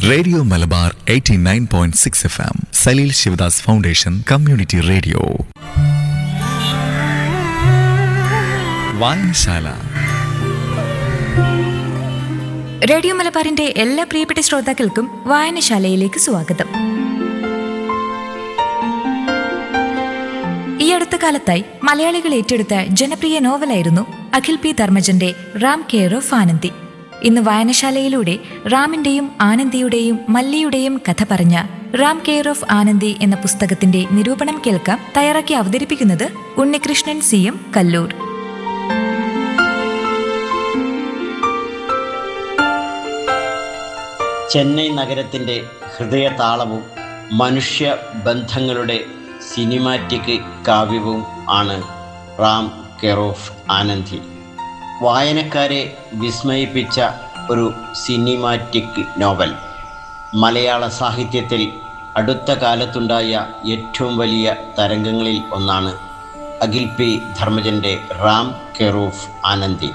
radio Malabar 89.6 point six F M Saleel Sivadas foundation community radio വായനശാല radio മലബാറിന്റെ എല്ലാ പ്രിയപ്പെട്ട ശ്രോതാക്കൾക്കും വായനശാലയിലേക്ക് സ്വാഗതം ഈ അടുത്ത കാലത്തായി മലയാളികൾ ഏറ്റെടുത്ത ജനപ്രിയ നോവലായിരുന്നു അഖിൽ പി ധർമ്മജന്റെ റാം കെയർ ഓഫ് ആനന്ദി ഇന്ന് വായനശാലയിലൂടെ റാമിന്റെയും ആനന്ദിയുടെയും മല്ലിയുടെയും കഥ പറഞ്ഞ റാം കെയർ ഓഫ് ആനന്ദി എന്ന പുസ്തകത്തിന്റെ നിരൂപണം കേൾക്കാം തയ്യാറാക്കി അവതരിപ്പിക്കുന്നത് ഉണ്ണികൃഷ്ണൻ സി എം കല്ലൂർ ചെന്നൈ നഗരത്തിൻ്റെ ഹൃദയതാളവും മനുഷ്യ ബന്ധങ്ങളുടെ സിനിമാറ്റിക് കാവ്യവും ആണ് റാം കെയർ ഓഫ് ആനന്ദി വായനക്കാരെ വിസ്മയിപ്പിച്ച ഒരു സിനിമാറ്റിക് നോവൽ മലയാള സാഹിത്യത്തിൽ അടുത്ത കാലത്തുണ്ടായ ഏറ്റവും വലിയ തരംഗങ്ങളിൽ ഒന്നാണ് അഖിൽ പി ധർമ്മജൻ്റെ റാം കെയർ ഓഫ് ആനന്ദി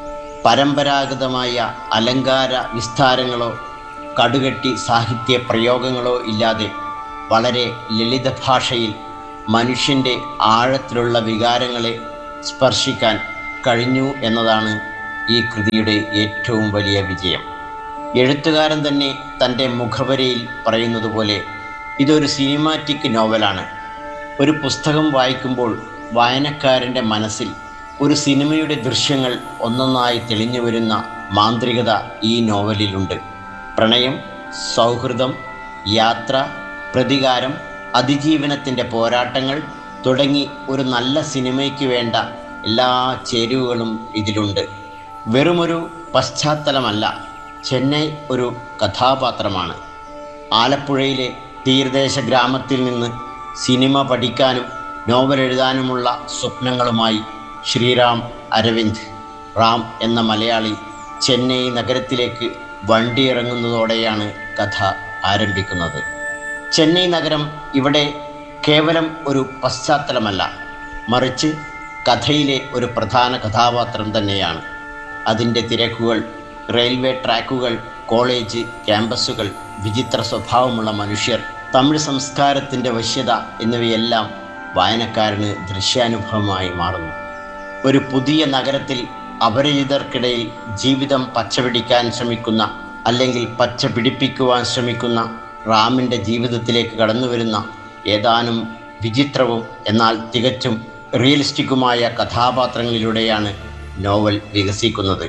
പരമ്പരാഗതമായ അലങ്കാര വിസ്താരങ്ങളോ കടുകട്ടി സാഹിത്യ പ്രയോഗങ്ങളോ ഇല്ലാതെ വളരെ ലളിത ഭാഷയിൽ മനുഷ്യൻ്റെ ആഴത്തിലുള്ള വികാരങ്ങളെ സ്പർശിക്കാൻ കഴിഞ്ഞു എന്നതാണ് ഈ കൃതിയുടെ ഏറ്റവും വലിയ വിജയം എഴുത്തുകാരൻ തന്നെ തൻ്റെ മുഖവരയിൽ പറയുന്നത് പോലെ ഇതൊരു സിനിമാറ്റിക് നോവലാണ് ഒരു പുസ്തകം വായിക്കുമ്പോൾ വായനക്കാരൻ്റെ മനസ്സിൽ ഒരു സിനിമയുടെ ദൃശ്യങ്ങൾ ഒന്നൊന്നായി തെളിഞ്ഞു വരുന്ന മാന്ത്രികത ഈ നോവലിലുണ്ട് പ്രണയം സൗഹൃദം യാത്ര പ്രതികാരം അതിജീവനത്തിൻ്റെ പോരാട്ടങ്ങൾ തുടങ്ങി ഒരു നല്ല സിനിമയ്ക്ക് വേണ്ട എല്ലാ ചേരുവകളും ഇതിലുണ്ട് വെറുമൊരു പശ്ചാത്തലമല്ല ചെന്നൈ ഒരു കഥാപാത്രമാണ് ആലപ്പുഴയിലെ തീരദേശ ഗ്രാമത്തിൽ നിന്ന് സിനിമ പഠിക്കാനും നോവൽ എഴുതാനുമുള്ള സ്വപ്നങ്ങളുമായി ശ്രീറാം അരവിന്ദ് റാം എന്ന മലയാളി ചെന്നൈ നഗരത്തിലേക്ക് വണ്ടി ഇറങ്ങുന്നതോടെയാണ് കഥ ആരംഭിക്കുന്നത് ചെന്നൈ നഗരം ഇവിടെ കേവലം ഒരു പശ്ചാത്തലമല്ല മറിച്ച് കഥയിലെ ഒരു പ്രധാന കഥാപാത്രം തന്നെയാണ് അതിൻ്റെ തിരക്കുകൾ റെയിൽവേ ട്രാക്കുകൾ കോളേജ് ക്യാമ്പസുകൾ വിചിത്ര സ്വഭാവമുള്ള മനുഷ്യർ തമിഴ് സംസ്കാരത്തിൻ്റെ വശ്യത എന്നിവയെല്ലാം വായനക്കാരന് ദൃശ്യാനുഭവമായി മാറുന്നു ഒരു പുതിയ നഗരത്തിൽ അപരിചിതർക്കിടയിൽ ജീവിതം പച്ചപിടിക്കാൻ ശ്രമിക്കുന്ന അല്ലെങ്കിൽ പച്ച പിടിപ്പിക്കുവാൻ ശ്രമിക്കുന്ന റാമിൻ്റെ ജീവിതത്തിലേക്ക് കടന്നു വരുന്ന ഏതാനും വിചിത്രവും എന്നാൽ തികച്ചും റിയലിസ്റ്റിക്കുമായ കഥാപാത്രങ്ങളിലൂടെയാണ് നോവൽ വികസിക്കുന്നത്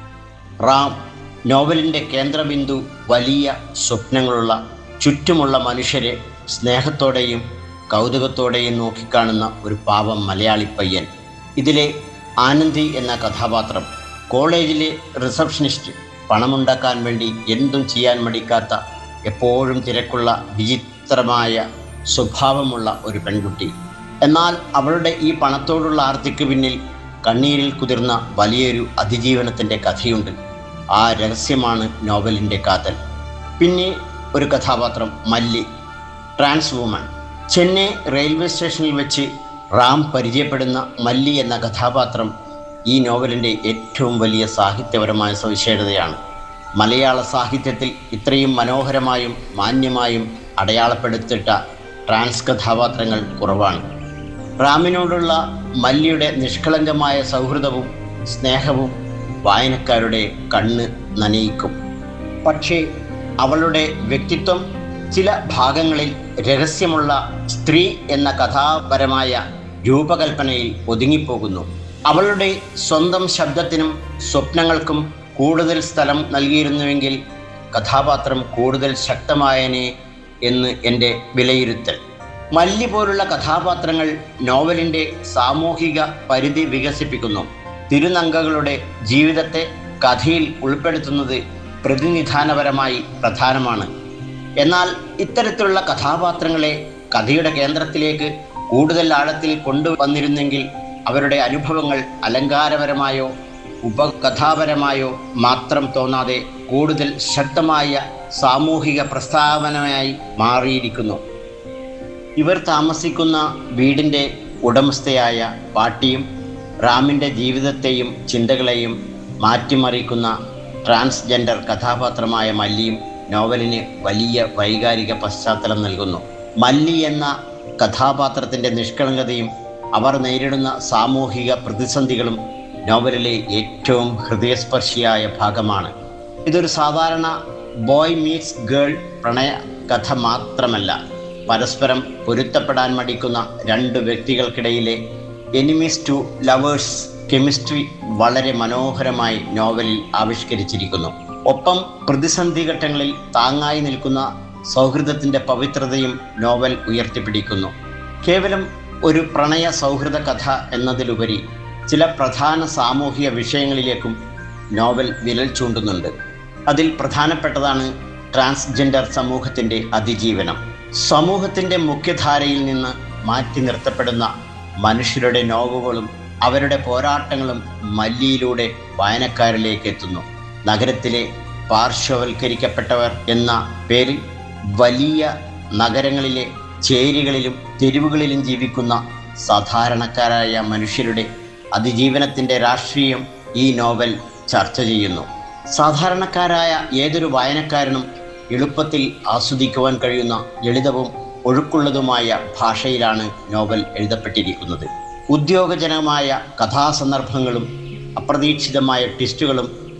റാം നോവലിൻ്റെ കേന്ദ്രബിന്ദു വലിയ സ്വപ്നങ്ങളുള്ള ചുറ്റുമുള്ള മനുഷ്യരെ സ്നേഹത്തോടെയും കൗതുകത്തോടെയും നോക്കിക്കാണുന്ന ഒരു പാവം മലയാളി പയ്യൻ ഇതിലെ ആനന്ദി എന്ന കഥാപാത്രം കോളേജിലെ റിസപ്ഷനിസ്റ്റ് പണമുണ്ടാക്കാൻ വേണ്ടി എന്തും ചെയ്യാൻ മടിക്കാത്ത എപ്പോഴും തിരക്കുള്ള വിചിത്രമായ സ്വഭാവമുള്ള ഒരു പെൺകുട്ടി എന്നാൽ അവളുടെ ഈ പണത്തോടുള്ള ആർത്തിക്ക് പിന്നിൽ കണ്ണീരിൽ കുതിർന്ന വലിയൊരു അതിജീവനത്തിൻ്റെ കഥയുണ്ട് ആ രഹസ്യമാണ് നോവലിൻ്റെ കാതൽ പിന്നെ ഒരു കഥാപാത്രം മല്ലി ട്രാൻസ് വുമൺ ചെന്നൈ റെയിൽവേ സ്റ്റേഷനിൽ വെച്ച് റാം പരിചയപ്പെടുന്ന മല്ലി എന്ന കഥാപാത്രം ഈ നോവലിൻ്റെ ഏറ്റവും വലിയ സാഹിത്യപരമായ സവിശേഷതയാണ് മലയാള സാഹിത്യത്തിൽ ഇത്രയും മനോഹരമായും മാന്യമായും അടയാളപ്പെടുത്തിയിട്ട ട്രാൻസ് കഥാപാത്രങ്ങൾ കുറവാണ് റാമിനോടുള്ള മല്ലിയുടെ നിഷ്കളങ്കമായ സൗഹൃദവും സ്നേഹവും വായനക്കാരുടെ കണ്ണ് നനയിക്കും പക്ഷേ അവളുടെ വ്യക്തിത്വം ചില ഭാഗങ്ങളിൽ രഹസ്യമുള്ള സ്ത്രീ എന്ന കഥാപരമായ രൂപകൽപ്പനയിൽ ഒതുങ്ങിപ്പോകുന്നു അവളുടെ സ്വന്തം ശബ്ദത്തിനും സ്വപ്നങ്ങൾക്കും കൂടുതൽ സ്ഥലം നൽകിയിരുന്നുവെങ്കിൽ കഥാപാത്രം കൂടുതൽ ശക്തമായനെ എന്ന് എൻ്റെ വിലയിരുത്തൽ മല്ലി പോലുള്ള കഥാപാത്രങ്ങൾ നോവലിൻ്റെ സാമൂഹിക പരിധി വികസിപ്പിക്കുന്നു തിരുനങ്കകളുടെ ജീവിതത്തെ കഥയിൽ ഉൾപ്പെടുത്തുന്നത് പ്രതിനിധാനപരമായി പ്രധാനമാണ് എന്നാൽ ഇത്തരത്തിലുള്ള കഥാപാത്രങ്ങളെ കഥയുടെ കേന്ദ്രത്തിലേക്ക് കൂടുതൽ ആഴത്തിൽ കൊണ്ടുവന്നിരുന്നെങ്കിൽ അവരുടെ അനുഭവങ്ങൾ അലങ്കാരപരമായോ ഉപകഥാപരമായോ മാത്രം തോന്നാതെ കൂടുതൽ ശക്തമായ സാമൂഹിക പ്രസ്താവനയായി മാറിയിരിക്കുന്നു ഇവർ താമസിക്കുന്ന വീടിൻ്റെ ഉടമസ്ഥയായ പാട്ടിയും റാമിൻ്റെ ജീവിതത്തെയും ചിന്തകളെയും മാറ്റിമറിക്കുന്ന ട്രാൻസ്ജെൻഡർ കഥാപാത്രമായ മല്ലിയും നോവലിന് വലിയ വൈകാരിക പശ്ചാത്തലം നൽകുന്നു മല്ലി എന്ന കഥാപാത്രത്തിൻ്റെ നിഷ്കളങ്കതയും അവർ നേരിടുന്ന സാമൂഹിക പ്രതിസന്ധികളും നോവലിലെ ഏറ്റവും ഹൃദയസ്പർശിയായ ഭാഗമാണ് ഇതൊരു സാധാരണ ബോയ് മീറ്റ്സ് ഗേൾ പ്രണയ കഥ മാത്രമല്ല പരസ്പരം പൊരുത്തപ്പെടാൻ മടിക്കുന്ന രണ്ട് വ്യക്തികൾക്കിടയിലെ എനിമീസ് ടു ലവേഴ്സ് കെമിസ്ട്രി വളരെ മനോഹരമായി നോവലിൽ ആവിഷ്കരിച്ചിരിക്കുന്നു ഒപ്പം പ്രതിസന്ധി ഘട്ടങ്ങളിൽ താങ്ങായി നിൽക്കുന്ന സൗഹൃദത്തിൻ്റെ പവിത്രതയും നോവൽ ഉയർത്തിപ്പിടിക്കുന്നു കേവലം ഒരു പ്രണയ സൗഹൃദ കഥ എന്നതിലുപരി ചില പ്രധാന സാമൂഹിക വിഷയങ്ങളിലേക്കും നോവൽ വിരൽ ചൂണ്ടുന്നുണ്ട് അതിൽ പ്രധാനപ്പെട്ടതാണ് ട്രാൻസ്ജെൻഡർ സമൂഹത്തിൻ്റെ അതിജീവനം സമൂഹത്തിൻ്റെ മുഖ്യധാരയിൽ നിന്ന് മാറ്റി നിർത്തപ്പെടുന്ന മനുഷ്യരുടെ നോവുകളും അവരുടെ പോരാട്ടങ്ങളും മല്ലിയിലൂടെ വായനക്കാരിലേക്ക് എത്തുന്നു നഗരത്തിലെ പാർശ്വവൽക്കരിക്കപ്പെട്ടവർ എന്ന പേരിൽ വലിയ നഗരങ്ങളിലെ ചേരികളിലും തെരുവുകളിലും ജീവിക്കുന്ന സാധാരണക്കാരായ മനുഷ്യരുടെ അതിജീവനത്തിൻ്റെ രാഷ്ട്രീയം ഈ നോവൽ ചർച്ച ചെയ്യുന്നു സാധാരണക്കാരായ ഏതൊരു വായനക്കാരനും എളുപ്പത്തിൽ ആസ്വദിക്കുവാൻ കഴിയുന്ന ലളിതവും ഒഴുക്കുള്ളതുമായ ഭാഷയിലാണ് നോവൽ എഴുതപ്പെട്ടിരിക്കുന്നത് ഉദ്യോഗജനകമായ കഥാസന്ദർഭങ്ങളും അപ്രതീക്ഷിതമായ ട്വിസ്റ്റുകളും